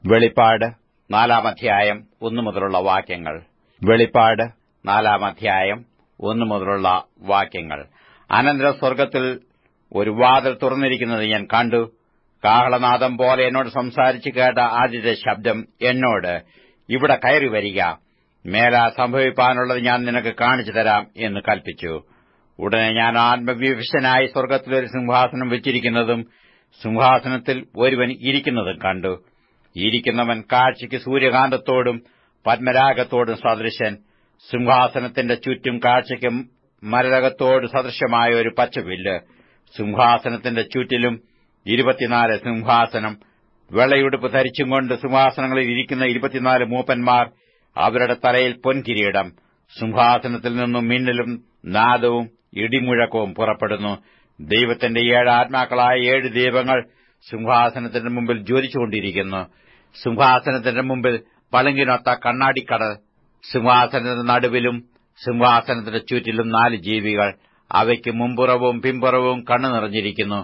വെളിപ്പാട് നാലാം അധ്യായം ഒന്നു മുതലുള്ള വാക്യങ്ങൾ വെളിപ്പാട് നാലാം അധ്യായം ഒന്നു മുതലുള്ള വാക്യങ്ങൾ അനന്തര സ്വർഗത്തിൽ ഒരു വാതിൽ തുറന്നിരിക്കുന്നത് ഞാൻ കണ്ടു കാഹളനാദം പോലെ എന്നോട് സംസാരിച്ചു കേട്ട ആദ്യത്തെ ശബ്ദം എന്നോട് ഇവിടെ കയറി വരിക മേലാ സംഭവിപ്പാനുള്ളത് ഞാൻ നിനക്ക് കാണിച്ചു തരാം എന്ന് കൽപ്പിച്ചു ഉടനെ ഞാൻ ആത്മവിവശനായി സ്വർഗത്തിലൊരു സിംഹാസനം വെച്ചിരിക്കുന്നതും സിംഹാസനത്തിൽ ഒരുവൻ ഇരിക്കുന്നതും കണ്ടു ഇരിക്കുന്നവൻ കാഴ്ചയ്ക്ക് സൂര്യകാന്തത്തോടും പത്മരാഗത്തോടും സദൃശൻ സിംഹാസനത്തിന്റെ ചുറ്റും കാഴ്ചയ്ക്ക് മരതകത്തോട് സദൃശമായ ഒരു പച്ചവില്ല് സിംഹാസനത്തിന്റെ ചുറ്റിലും ഇരുപത്തിനാല് സിംഹാസനം വെള്ളയുടുപ്പ് ധരിച്ചും കൊണ്ട് സിംഹാസനങ്ങളിൽ ഇരിക്കുന്ന ഇരുപത്തിനാല് മൂപ്പന്മാർ അവരുടെ തലയിൽ പൊൻകിരീടം സിംഹാസനത്തിൽ നിന്നും മിന്നലും നാദവും ഇടിമുഴക്കവും പുറപ്പെടുന്നു ദൈവത്തിന്റെ ഏഴ് ആത്മാക്കളായ ഏഴ് ദീപങ്ങൾ സിംഹാസനത്തിന്റെ മുമ്പിൽ ജ്വലിച്ചുകൊണ്ടിരിക്കുന്നു സിംഹാസനത്തിന്റെ മുമ്പിൽ പളുങ്കിനൊത്ത കണ്ണാടിക്കടൽ സിംഹാസനത്തിന്റെ നടുവിലും സിംഹാസനത്തിന്റെ ചുറ്റിലും നാല് ജീവികൾ അവയ്ക്ക് മുമ്പുറവും പിമ്പുറവും കണ്ണു നിറഞ്ഞിരിക്കുന്നു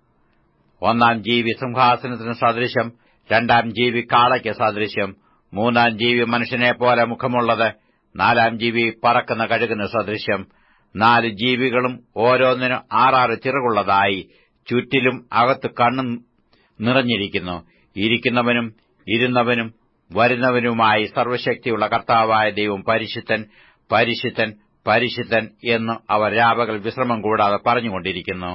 ഒന്നാം ജീവി സിംഹാസനത്തിന് സദൃശം രണ്ടാം ജീവി കാളയ്ക്ക് സദൃശ്യം മൂന്നാം ജീവി മനുഷ്യനെപ്പോലെ മുഖമുള്ളത് നാലാം ജീവി പറക്കുന്ന കഴുകുന്ന സദൃശ്യം നാല് ജീവികളും ഓരോന്നിനും ആറാറ് ചിറകുള്ളതായി ചുറ്റിലും അകത്ത് കണ്ണും നിറഞ്ഞിരിക്കുന്നു ഇരിക്കുന്നവനും ഇരുന്നവനും വരുന്നവനുമായി സർവശക്തിയുള്ള കർത്താവായ ദൈവം പരിശുദ്ധൻ പരിശുദ്ധൻ പരിശുദ്ധൻ എന്ന് അവർ രാപകൽ വിശ്രമം കൂടാതെ പറഞ്ഞുകൊണ്ടിരിക്കുന്നു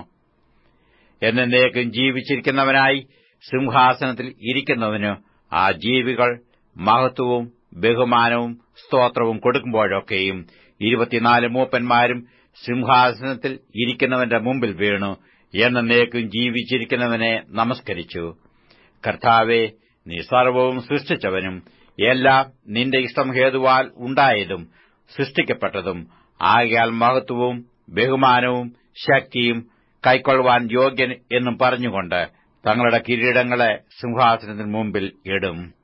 എന്നേക്കും ജീവിച്ചിരിക്കുന്നവനായി സിംഹാസനത്തിൽ ഇരിക്കുന്നവന് ആ ജീവികൾ മഹത്വവും ബഹുമാനവും സ്തോത്രവും കൊടുക്കുമ്പോഴൊക്കെയും ഇരുപത്തിനാല് മൂപ്പന്മാരും സിംഹാസനത്തിൽ ഇരിക്കുന്നവന്റെ മുമ്പിൽ വീണു എന്നേക്കും ജീവിച്ചിരിക്കുന്നവനെ നമസ്കരിച്ചു കർത്താവെ നീ സർവവും സൃഷ്ടിച്ചവനും എല്ലാം നിന്റെ ഇഷ്ടം ഹേതുവാൽ ഉണ്ടായതും സൃഷ്ടിക്കപ്പെട്ടതും ആകയാൽ മഹത്വവും ബഹുമാനവും ശക്തിയും കൈക്കൊള്ളുവാൻ യോഗ്യൻ എന്നും പറഞ്ഞുകൊണ്ട് തങ്ങളുടെ കിരീടങ്ങളെ സിംഹാസനത്തിന് മുമ്പിൽ ഇടും